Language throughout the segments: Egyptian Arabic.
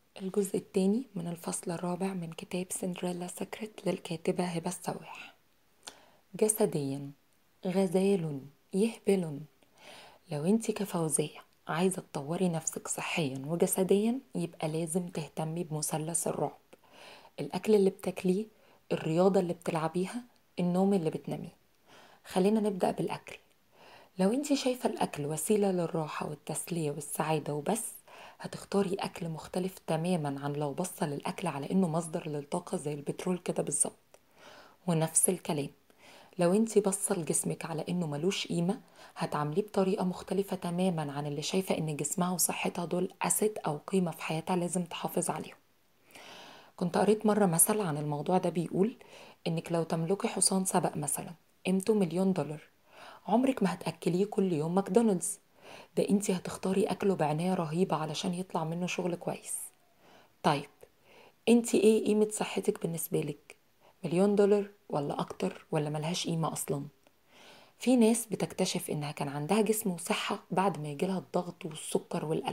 الجزء الثاني من الفصل الرابع من كتاب سندريلا سكرت للكاتبة هبة السواح جسديا غزال يهبل لو انت كفوزية عايزة تطوري نفسك صحيا وجسديا يبقى لازم تهتمي بمثلث الرعب الأكل اللي بتاكليه الرياضة اللي بتلعبيها النوم اللي بتناميه خلينا نبدأ بالأكل لو انت شايفة الأكل وسيلة للراحة والتسلية والسعادة وبس هتختاري أكل مختلف تماما عن لو بصة للأكل على إنه مصدر للطاقة زي البترول كده بالظبط ونفس الكلام لو انتي بصة لجسمك على انه ملوش قيمة هتعامليه بطريقة مختلفة تماما عن اللي شايفة ان جسمها وصحتها دول أسد أو قيمة في حياتها لازم تحافظ عليهم كنت قريت مرة مثل عن الموضوع ده بيقول انك لو تملكي حصان سبق مثلا قيمته مليون دولار عمرك ما هتأكليه كل يوم ماكدونالدز ده انتي هتختاري اكله بعناية رهيبة علشان يطلع منه شغل كويس طيب انتي ايه قيمة صحتك بالنسبة لك مليون دولار ولا اكتر ولا ملهاش قيمة اصلا في ناس بتكتشف انها كان عندها جسم وصحة بعد ما يجيلها الضغط والسكر والقلب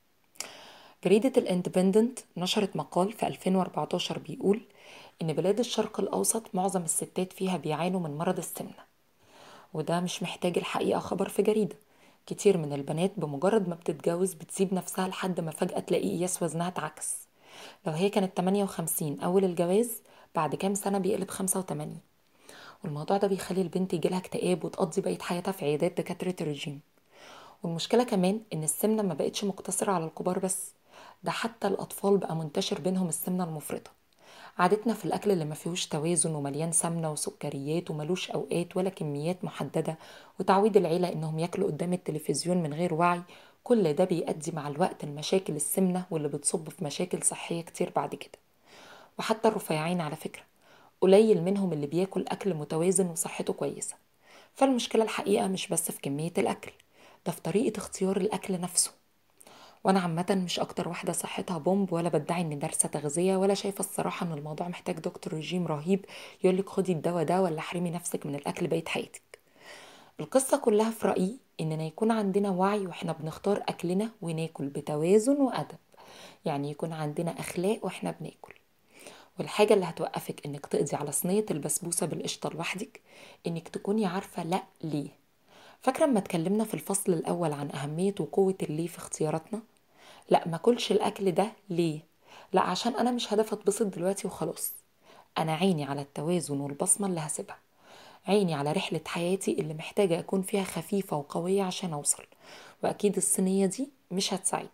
جريدة الاندبندنت نشرت مقال في 2014 بيقول إن بلاد الشرق الأوسط معظم الستات فيها بيعانوا من مرض السمنة وده مش محتاج الحقيقة خبر في جريدة كتير من البنات بمجرد ما بتتجوز بتسيب نفسها لحد ما فجأة تلاقي قياس وزنها اتعكس لو هي كانت 58 أول الجواز بعد كام سنة بيقلب 85 والموضوع ده بيخلي البنت يجيلها اكتئاب وتقضي بقية حياتها في عيادات دكاترة الرجيم والمشكلة كمان إن السمنة ما بقتش مقتصرة على الكبار بس ده حتى الأطفال بقى منتشر بينهم السمنة المفرطة عادتنا في الأكل اللي ما فيهوش توازن ومليان سمنة وسكريات وملوش أوقات ولا كميات محددة وتعويد العيلة إنهم ياكلوا قدام التلفزيون من غير وعي كل ده بيؤدي مع الوقت لمشاكل السمنة واللي بتصب في مشاكل صحية كتير بعد كده وحتى الرفيعين على فكرة قليل منهم اللي بياكل أكل متوازن وصحته كويسة فالمشكلة الحقيقة مش بس في كمية الأكل ده في طريقة اختيار الأكل نفسه وانا عامه مش اكتر واحده صحتها بومب ولا بدعي اني دارسه تغذيه ولا شايفه الصراحه ان الموضوع محتاج دكتور رجيم رهيب يقولك خدي الدواء ده ولا احرمي نفسك من الاكل بقيه حياتك القصه كلها في رايي اننا يكون عندنا وعي واحنا بنختار اكلنا وناكل بتوازن وادب يعني يكون عندنا اخلاق واحنا بناكل والحاجة اللي هتوقفك انك تقضي على صينية البسبوسة بالقشطة لوحدك انك تكوني عارفة لا ليه فاكرة اما اتكلمنا في الفصل الأول عن أهمية وقوة الليه في اختياراتنا؟ لا ما كلش الأكل ده ليه؟ لا عشان أنا مش هدف أتبسط دلوقتي وخلاص أنا عيني على التوازن والبصمة اللي هسيبها عيني على رحلة حياتي اللي محتاجة أكون فيها خفيفة وقوية عشان أوصل وأكيد الصينية دي مش هتساعدني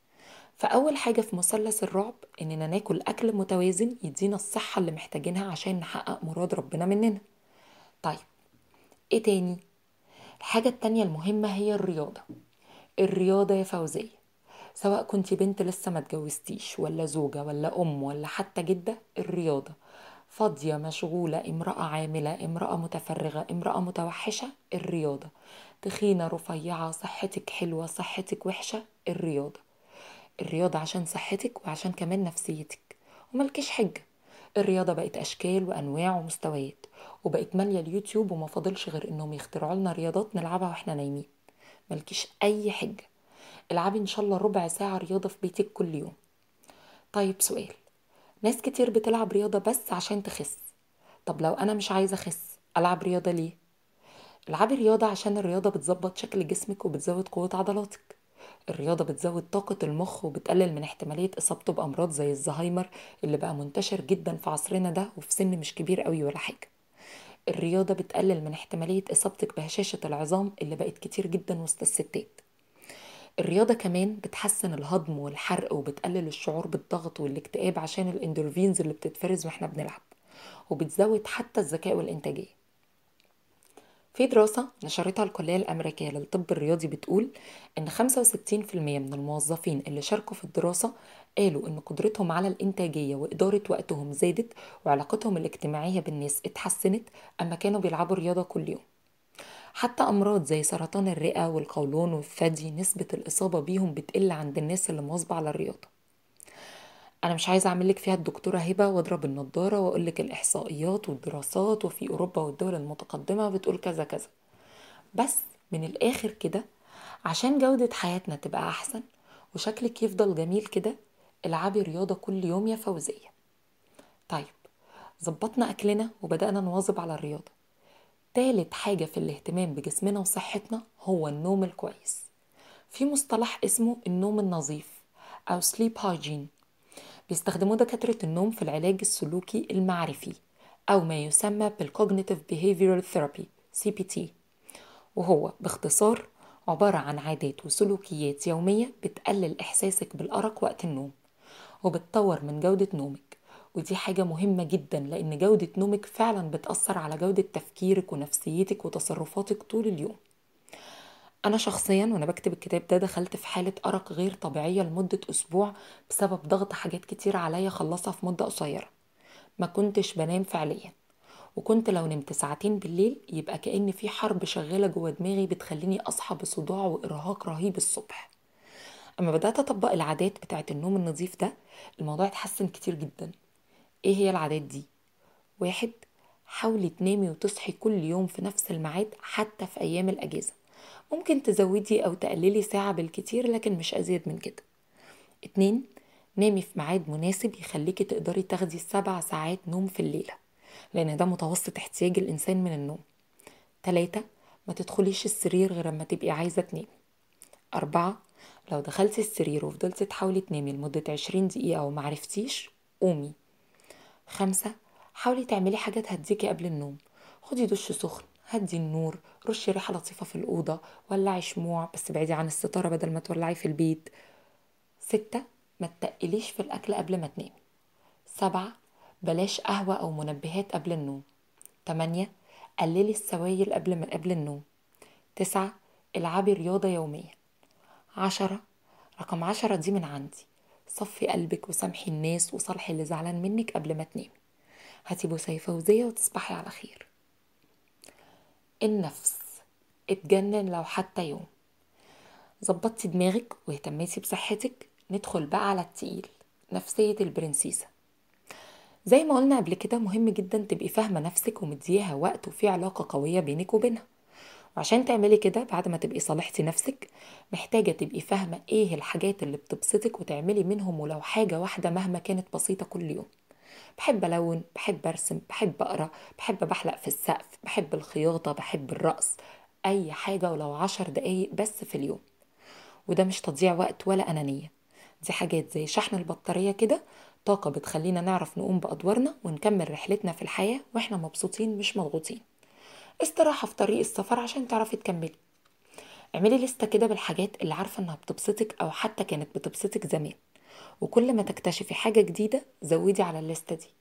فأول حاجة في مثلث الرعب إننا ناكل أكل متوازن يدينا الصحة اللي محتاجينها عشان نحقق مراد ربنا مننا طيب إيه تاني؟ الحاجة التانية المهمة هي الرياضة الرياضة يا فوزية سواء كنت بنت لسه ما اتجوزتيش ولا زوجة ولا أم ولا حتى جدة الرياضة فاضية مشغولة امرأة عاملة امرأة متفرغة امرأة متوحشة الرياضة تخينة رفيعة صحتك حلوة صحتك وحشة الرياضة الرياضة عشان صحتك وعشان كمان نفسيتك وملكش حجة الرياضة بقت أشكال وأنواع ومستويات وبقت مالية اليوتيوب وما فاضلش غير إنهم يخترعوا لنا رياضات نلعبها وإحنا نايمين ملكيش أي حجة العبي إن شاء الله ربع ساعة رياضة في بيتك كل يوم طيب سؤال ناس كتير بتلعب رياضة بس عشان تخس طب لو أنا مش عايزة أخس ألعب رياضة ليه؟ العبي رياضة عشان الرياضة بتظبط شكل جسمك وبتزود قوة عضلاتك الرياضة بتزود طاقة المخ وبتقلل من احتمالية إصابته بأمراض زي الزهايمر اللي بقى منتشر جدا في عصرنا ده وفي سن مش كبير قوي ولا حاجة الرياضة بتقلل من احتمالية إصابتك بهشاشة العظام اللي بقت كتير جدا وسط الستات الرياضة كمان بتحسن الهضم والحرق وبتقلل الشعور بالضغط والاكتئاب عشان الاندورفينز اللي بتتفرز واحنا بنلعب وبتزود حتى الذكاء والإنتاجية في دراسة نشرتها الكلية الأمريكية للطب الرياضي بتقول إن 65% من الموظفين اللي شاركوا في الدراسة قالوا إن قدرتهم على الإنتاجية وإدارة وقتهم زادت وعلاقتهم الاجتماعية بالناس اتحسنت أما كانوا بيلعبوا رياضة كل يوم حتى أمراض زي سرطان الرئة والقولون والثدي نسبة الإصابة بيهم بتقل عند الناس اللي مواظبة على الرياضة أنا مش عايزة أعملك فيها الدكتورة هبة وأضرب النضارة وأقولك الإحصائيات والدراسات وفي أوروبا والدول المتقدمة بتقول كذا كذا بس من الآخر كده عشان جودة حياتنا تبقى أحسن وشكلك يفضل جميل كده العبي رياضة كل يوم يا فوزية طيب ظبطنا أكلنا وبدأنا نواظب على الرياضة تالت حاجة في الاهتمام بجسمنا وصحتنا هو النوم الكويس في مصطلح اسمه النوم النظيف أو sleep hygiene بيستخدموه دكاترة النوم في العلاج السلوكي المعرفي أو ما يسمى بالcognitive behavioral therapy CBT وهو باختصار عبارة عن عادات وسلوكيات يومية بتقلل إحساسك بالأرق وقت النوم وبتطور من جودة نومك ودي حاجة مهمة جدا لأن جودة نومك فعلا بتأثر على جودة تفكيرك ونفسيتك وتصرفاتك طول اليوم أنا شخصيا وأنا بكتب الكتاب ده دخلت في حالة أرق غير طبيعية لمدة أسبوع بسبب ضغط حاجات كتير عليا خلصها في مدة قصيرة ما كنتش بنام فعليا وكنت لو نمت ساعتين بالليل يبقى كأن في حرب شغالة جوه دماغي بتخليني أصحى بصداع وإرهاق رهيب الصبح أما بدأت أطبق العادات بتاعة النوم النظيف ده الموضوع اتحسن كتير جدا إيه هي العادات دي؟ واحد حاولي تنامي وتصحي كل يوم في نفس الميعاد حتى في أيام الأجازة ممكن تزودي أو تقللي ساعة بالكتير لكن مش أزيد من كده اتنين نامي في ميعاد مناسب يخليكي تقدري تاخدي سبع ساعات نوم في الليلة لأن ده متوسط احتياج الإنسان من النوم تلاتة ما تدخليش السرير غير لما تبقي عايزة تنامي أربعة لو دخلتي السرير وفضلتي تحاولي تنامي لمدة عشرين دقيقة ومعرفتيش قومي خمسة حاولي تعملي حاجة تهديكي قبل النوم خدي دش سخن هدي النور رشي ريحة لطيفة في الأوضة ولعي شموع بس بعيدي عن الستارة بدل ما تولعي في البيت ستة ما تتقليش في الأكل قبل ما تنامي سبعة بلاش قهوة أو منبهات قبل النوم تمانية قللي السوائل قبل ما قبل النوم تسعة العبي رياضة يوميا عشرة رقم عشرة دي من عندي صفي قلبك وسامحي الناس وصالحي اللي زعلان منك قبل ما تنامي هاتي بوسي فوزية وتصبحي على خير النفس اتجنن لو حتى يوم ظبطتي دماغك واهتميتي بصحتك ندخل بقى على التقيل نفسية البرنسيسة زي ما قلنا قبل كده مهم جدا تبقي فاهمة نفسك ومديها وقت وفي علاقة قوية بينك وبينها وعشان تعملي كده بعد ما تبقي صالحتي نفسك محتاجة تبقي فاهمة ايه الحاجات اللي بتبسطك وتعملي منهم ولو حاجة واحدة مهما كانت بسيطة كل يوم بحب ألون بحب أرسم بحب أقرأ بحب بحلق في السقف بحب الخياطة بحب الرقص أي حاجة ولو عشر دقايق بس في اليوم وده مش تضييع وقت ولا أنانية دي حاجات زي شحن البطارية كده طاقة بتخلينا نعرف نقوم بأدوارنا ونكمل رحلتنا في الحياة وإحنا مبسوطين مش مضغوطين استراحة في طريق السفر عشان تعرفي تكملي اعملي لستة كده بالحاجات اللي عارفة انها بتبسطك او حتى كانت بتبسطك زمان وكل ما تكتشفي حاجة جديدة زودي على الليستة دي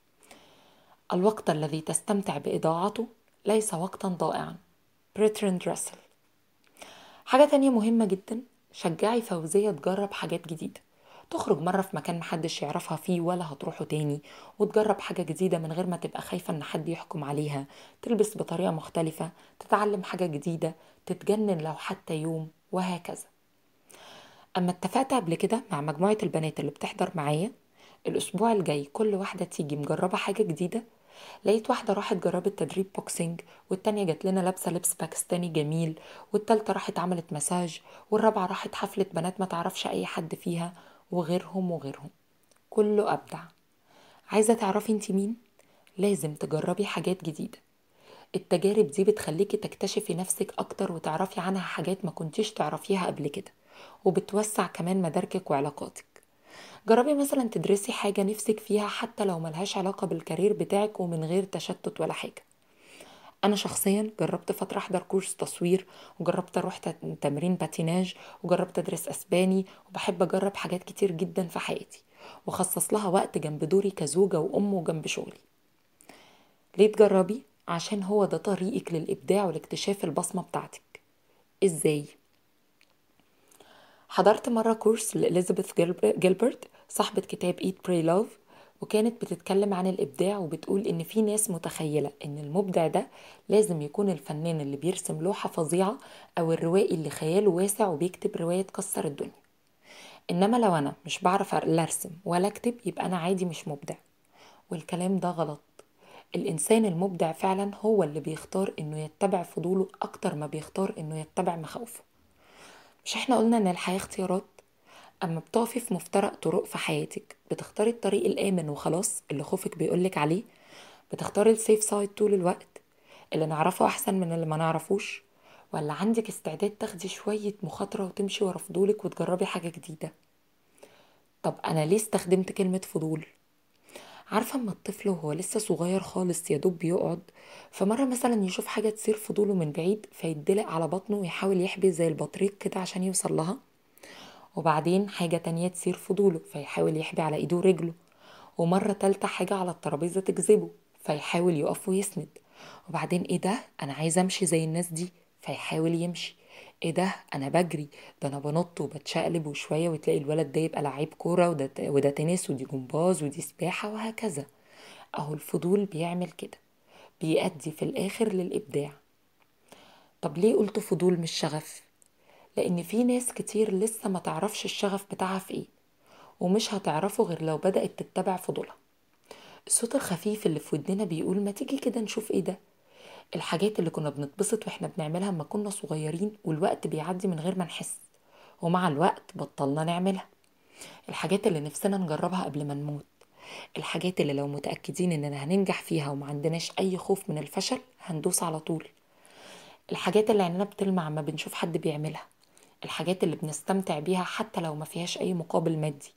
الوقت الذي تستمتع بإضاعته ليس وقتا ضائعا بريترند راسل حاجة تانية مهمة جدا شجعي فوزية تجرب حاجات جديدة تخرج مرة في مكان محدش يعرفها فيه ولا هتروحوا تاني وتجرب حاجة جديدة من غير ما تبقى خايفة ان حد يحكم عليها تلبس بطريقة مختلفة تتعلم حاجة جديدة تتجنن لو حتى يوم وهكذا اما اتفقت قبل كده مع مجموعة البنات اللي بتحضر معايا الاسبوع الجاي كل واحدة تيجي مجربة حاجة جديدة لقيت واحدة راحت جربت تدريب بوكسينج والتانية جات لنا لابسة لبس باكستاني جميل والتالتة راحت عملت مساج والرابعة راحت حفلة بنات ما تعرفش أي حد فيها وغيرهم وغيرهم كله أبدع عايزة تعرفي انت مين؟ لازم تجربي حاجات جديدة التجارب دي بتخليكي تكتشفي نفسك أكتر وتعرفي عنها حاجات ما كنتيش تعرفيها قبل كده وبتوسع كمان مداركك وعلاقاتك جربي مثلا تدرسي حاجة نفسك فيها حتى لو ملهاش علاقة بالكارير بتاعك ومن غير تشتت ولا حاجة انا شخصيا جربت فتره احضر كورس تصوير وجربت اروح تمرين باتيناج وجربت ادرس اسباني وبحب اجرب حاجات كتير جدا في حياتي وخصص لها وقت جنب دوري كزوجه وام وجنب شغلي ليه تجربي عشان هو ده طريقك للابداع ولاكتشاف البصمه بتاعتك ازاي حضرت مره كورس لإليزابيث جيلبرت صاحبه كتاب ايت براي لوف وكانت بتتكلم عن الإبداع وبتقول إن في ناس متخيلة إن المبدع ده لازم يكون الفنان اللي بيرسم لوحة فظيعة أو الروائي اللي خياله واسع وبيكتب رواية تكسر الدنيا إنما لو أنا مش بعرف لا أرسم ولا أكتب يبقى أنا عادي مش مبدع والكلام ده غلط الإنسان المبدع فعلا هو اللي بيختار إنه يتبع فضوله أكتر ما بيختار إنه يتبع مخاوفه مش إحنا قلنا إن الحياة اختيارات اما بتقفي في مفترق طرق في حياتك بتختاري الطريق الامن وخلاص اللي خوفك بيقولك عليه بتختاري السيف سايد طول الوقت اللي نعرفه احسن من اللي ما نعرفوش ولا عندك استعداد تاخدي شوية مخاطرة وتمشي ورا فضولك وتجربي حاجة جديدة طب انا ليه استخدمت كلمة فضول عارفة اما الطفل وهو لسه صغير خالص يا دوب بيقعد فمرة مثلا يشوف حاجة تثير فضوله من بعيد فيدلق على بطنه ويحاول يحبي زي البطريق كده عشان يوصل لها وبعدين حاجة تانية تثير فضوله فيحاول يحبي على ايده ورجله ومرة تالتة حاجة على الترابيزة تجذبه فيحاول يقف ويسند وبعدين ايه ده انا عايزة امشي زي الناس دي فيحاول يمشي ايه ده انا بجري ده انا بنط وبتشقلب وشوية وتلاقي الولد ده يبقى لعيب كورة وده, وده تنس ودي جمباز ودي سباحة وهكذا اهو الفضول بيعمل كده بيأدي في الاخر للابداع طب ليه قلت فضول مش شغف لان في ناس كتير لسه ما تعرفش الشغف بتاعها في ايه ومش هتعرفه غير لو بدأت تتبع فضولها الصوت الخفيف اللي في ودننا بيقول ما تيجي كده نشوف ايه ده الحاجات اللي كنا بنتبسط واحنا بنعملها لما كنا صغيرين والوقت بيعدي من غير ما نحس ومع الوقت بطلنا نعملها الحاجات اللي نفسنا نجربها قبل ما نموت الحاجات اللي لو متأكدين اننا هننجح فيها وما عندناش اي خوف من الفشل هندوس على طول الحاجات اللي عيننا بتلمع ما بنشوف حد بيعملها الحاجات اللي بنستمتع بيها حتى لو ما فيهاش اي مقابل مادي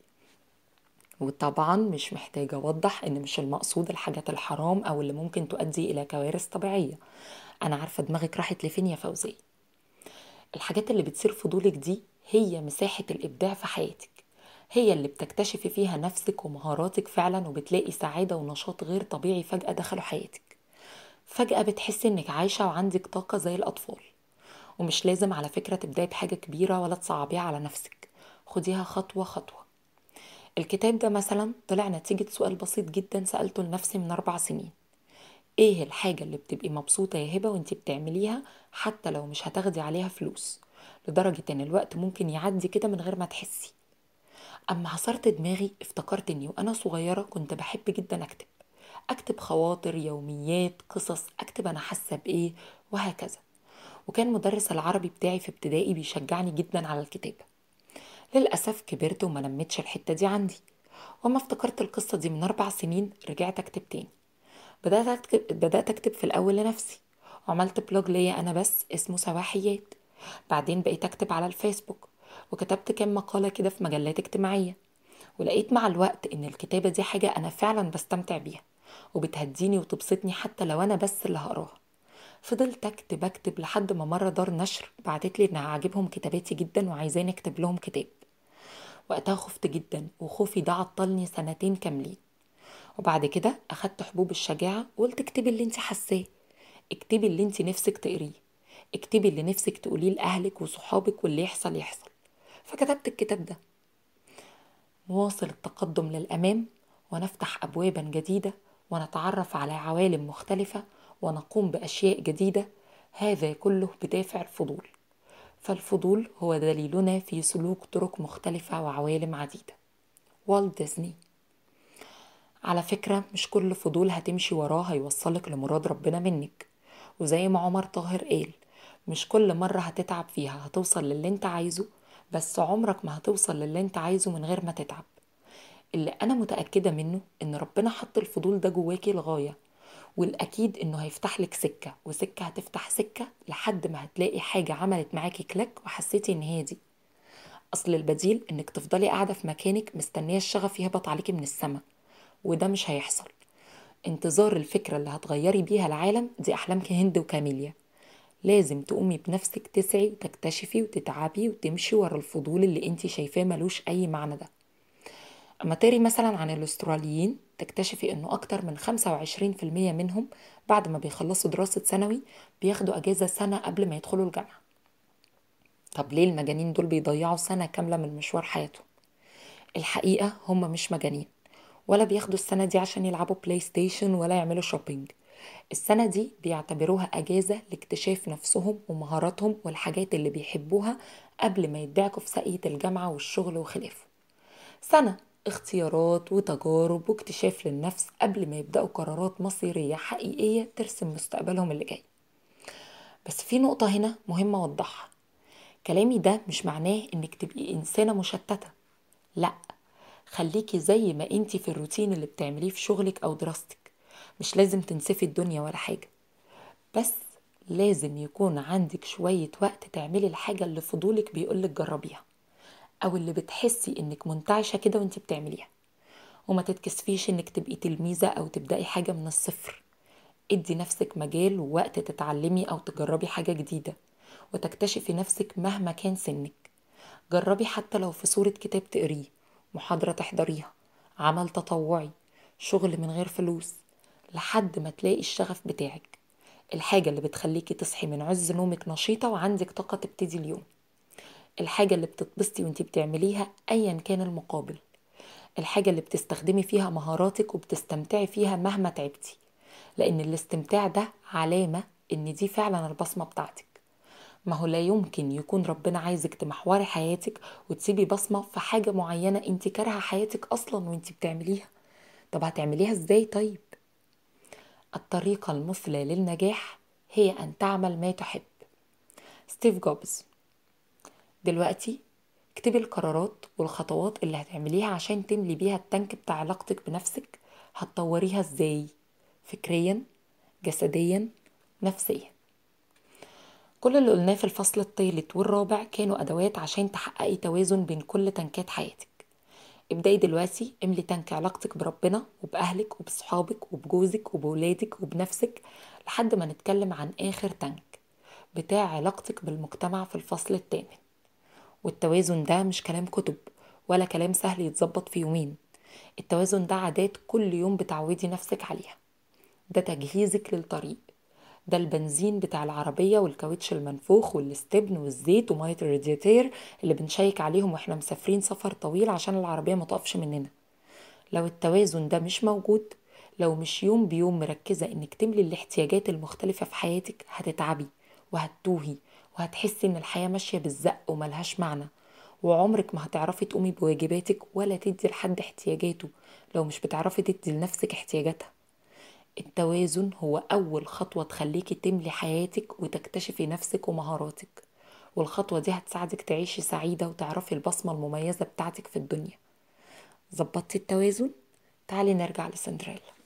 وطبعا مش محتاجة أوضح إن مش المقصود الحاجات الحرام أو اللي ممكن تؤدي إلى كوارث طبيعية أنا عارفة دماغك راحت لفين يا فوزية الحاجات اللي بتصير فضولك دي هي مساحة الإبداع في حياتك هي اللي بتكتشفي فيها نفسك ومهاراتك فعلا وبتلاقي سعادة ونشاط غير طبيعي فجأة دخلوا حياتك فجأة بتحسي إنك عايشة وعندك طاقة زي الأطفال ومش لازم على فكرة تبدأي بحاجة كبيرة ولا تصعبيها على نفسك خديها خطوة خطوة الكتاب ده مثلا طلع نتيجة سؤال بسيط جدا سألته لنفسي من أربع سنين ايه الحاجة اللي بتبقي مبسوطة يا هبة وانتي بتعمليها حتى لو مش هتاخدي عليها فلوس لدرجة ان الوقت ممكن يعدي كده من غير ما تحسي اما عصرت دماغي افتكرت اني وانا صغيرة كنت بحب جدا اكتب اكتب خواطر يوميات قصص اكتب انا حاسة بايه وهكذا وكان مدرس العربي بتاعي في ابتدائي بيشجعني جدا على الكتابة للأسف كبرت وما نمتش الحتة دي عندي وما افتكرت القصة دي من أربع سنين رجعت أكتب تاني بدأت أكتب, بدأت أكتب في الأول لنفسي وعملت بلوج ليا أنا بس اسمه سواحيات بعدين بقيت أكتب على الفيسبوك وكتبت كام مقالة كده في مجلات اجتماعية ولقيت مع الوقت إن الكتابة دي حاجة أنا فعلا بستمتع بيها وبتهديني وتبسطني حتى لو أنا بس اللي هقراها فضلت اكتب اكتب لحد ما مره دار نشر بعتت لي انها عاجبهم كتاباتي جدا وعايزاني اكتب لهم كتاب وقتها خفت جدا وخوفي ده عطلني سنتين كاملين وبعد كده اخدت حبوب الشجاعه وقلت اكتبي اللي انت حاساه اكتبي اللي انت نفسك تقريه اكتبي اللي نفسك تقوليه لاهلك وصحابك واللي يحصل يحصل فكتبت الكتاب ده نواصل التقدم للامام ونفتح ابوابا جديده ونتعرف على عوالم مختلفه ونقوم باشياء جديده هذا كله بدافع الفضول فالفضول هو دليلنا في سلوك طرق مختلفه وعوالم عديده والت ديزني على فكرة مش كل فضول هتمشي وراه هيوصلك لمراد ربنا منك وزي ما عمر طاهر قال مش كل مرة هتتعب فيها هتوصل للي انت عايزه بس عمرك ما هتوصل للي انت عايزه من غير ما تتعب اللي انا متأكدة منه ان ربنا حط الفضول ده جواكي لغاية والاكيد انه هيفتح لك سكة وسكة هتفتح سكة لحد ما هتلاقي حاجة عملت معاكي كليك وحسيتي ان هي دي اصل البديل انك تفضلي قاعدة في مكانك مستنية الشغف يهبط عليكي من السما وده مش هيحصل انتظار الفكرة اللي هتغيري بيها العالم دي أحلام هند وكاميليا لازم تقومي بنفسك تسعي وتكتشفي وتتعبي وتمشي ورا الفضول اللي انتي شايفاه ملوش أي معنى ده أما تاري مثلا عن الأستراليين تكتشفي إنه أكتر من 25% منهم بعد ما بيخلصوا دراسة ثانوي بياخدوا أجازة سنة قبل ما يدخلوا الجامعة طب ليه المجانين دول بيضيعوا سنة كاملة من مشوار حياتهم الحقيقة هم مش مجانين ولا بياخدوا السنة دي عشان يلعبوا بلاي ستيشن ولا يعملوا شوبينج السنة دي بيعتبروها أجازة لاكتشاف نفسهم ومهاراتهم والحاجات اللي بيحبوها قبل ما يدعكوا في سقية الجامعة والشغل وخلافه سنة اختيارات وتجارب واكتشاف للنفس قبل ما يبدأوا قرارات مصيرية حقيقية ترسم مستقبلهم اللي جاي بس في نقطة هنا مهمة أوضحها كلامي ده مش معناه إنك تبقي إنسانة مشتتة لا خليكي زي ما انتي في الروتين اللي بتعمليه في شغلك او دراستك مش لازم تنسفي الدنيا ولا حاجة بس لازم يكون عندك شوية وقت تعملي الحاجة اللي فضولك بيقولك جربيها او اللي بتحسي انك منتعشة كده وانتي بتعمليها وما تتكسفيش انك تبقي تلميذة او تبدأي حاجة من الصفر ادي نفسك مجال ووقت تتعلمي او تجربي حاجة جديدة وتكتشفي نفسك مهما كان سنك جربي حتى لو في صورة كتاب تقريه محاضرة تحضريها عمل تطوعي شغل من غير فلوس لحد ما تلاقي الشغف بتاعك الحاجة اللي بتخليكي تصحي من عز نومك نشيطة وعندك طاقة تبتدي اليوم الحاجة اللي بتتبسطي وانتي بتعمليها ايا كان المقابل الحاجة اللي بتستخدمي فيها مهاراتك وبتستمتعي فيها مهما تعبتي لان الاستمتاع ده علامة ان دي فعلا البصمة بتاعتك ما هو لا يمكن يكون ربنا عايزك تمحوري حياتك وتسيبي بصمة في حاجة معينة انت كارهة حياتك اصلا وانت بتعمليها طب هتعمليها ازاي طيب الطريقة المثلى للنجاح هي ان تعمل ما تحب ستيف جوبز دلوقتي اكتبي القرارات والخطوات اللي هتعمليها عشان تملي بيها التانك بتاع علاقتك بنفسك هتطوريها ازاي فكريا جسديا نفسيا كل اللي قلناه في الفصل الثالث والرابع كانوا أدوات عشان تحققي توازن بين كل تنكات حياتك ابدأي دلوقتي املي تنك علاقتك بربنا وبأهلك وبصحابك وبجوزك وبولادك وبنفسك لحد ما نتكلم عن آخر تنك بتاع علاقتك بالمجتمع في الفصل الثامن والتوازن ده مش كلام كتب ولا كلام سهل يتظبط في يومين التوازن ده عادات كل يوم بتعودي نفسك عليها ده تجهيزك للطريق ده البنزين بتاع العربية والكاوتش المنفوخ والاستبن والزيت ومية الرادياتير اللي بنشيك عليهم واحنا مسافرين سفر طويل عشان العربية ما تقفش مننا لو التوازن ده مش موجود لو مش يوم بيوم مركزة انك تملي الاحتياجات المختلفة في حياتك هتتعبي وهتتوهي وهتحسي ان الحياة ماشية بالزق وملهاش معنى وعمرك ما هتعرفي تقومي بواجباتك ولا تدي لحد احتياجاته لو مش بتعرفي تدي لنفسك احتياجاتها التوازن هو أول خطوة تخليكي تملي حياتك وتكتشفي نفسك ومهاراتك والخطوة دي هتساعدك تعيشي سعيدة وتعرفي البصمة المميزة بتاعتك في الدنيا ظبطتي التوازن تعالي نرجع لسندريلا